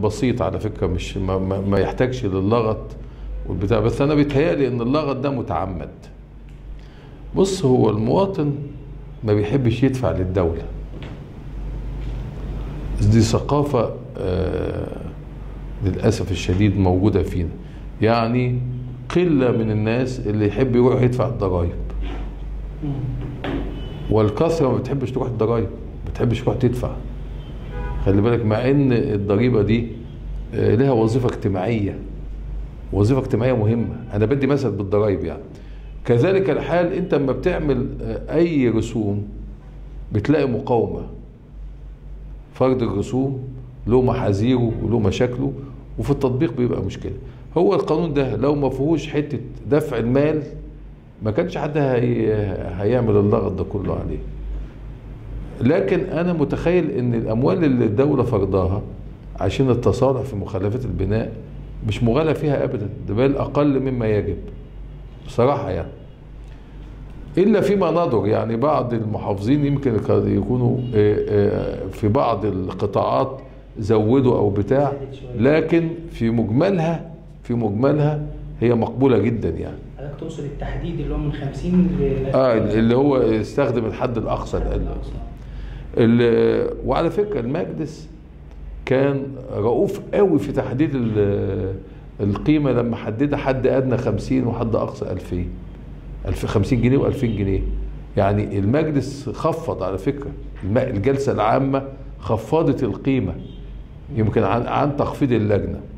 بسيط على فكره مش ما, ما, ما يحتاجش للغط والبتاع بس انا بيتهيألي ان اللغط ده متعمد بص هو المواطن ما بيحبش يدفع للدوله دي ثقافه آه للاسف الشديد موجوده فينا يعني قله من الناس اللي يحب يروح يدفع الضرايب والكثره ما بتحبش تروح الضرايب ما بتحبش تروح تدفع خلي بالك مع ان الضريبه دي آه، لها وظيفه اجتماعيه وظيفه اجتماعيه مهمه انا بدي مثل بالضرايب يعني كذلك الحال انت لما بتعمل آه، اي رسوم بتلاقي مقاومه فرض الرسوم له محاذيره وله مشاكله وفي التطبيق بيبقى مشكله هو القانون ده لو ما فيهوش حته دفع المال ما كانش حد هي هيعمل اللغط ده كله عليه لكن انا متخيل ان الاموال اللي الدوله فرضاها عشان التصالح في مخلفات البناء مش مغالى فيها ابدا ده بل اقل مما يجب بصراحه يعني الا فيما نظر يعني بعض المحافظين يمكن قد يكونوا آه، آه، في بعض القطاعات زودوا او بتاع لكن في مجملها في مجملها هي مقبوله جدا يعني حضرتك تقصد التحديد اللي هو من 50 ل اه اللي هو يستخدم الحد الاقصى الأقل. ال- وعلى فكره المجلس كان رؤوف قوي في تحديد ال- القيمه لما حددها حد ادنى 50 وحد اقصى 2000 1000 50 جنيه و2000 جنيه يعني المجلس خفض على فكره الم- الجلسه العامه خفضت القيمه يمكن عن عن تخفيض اللجنه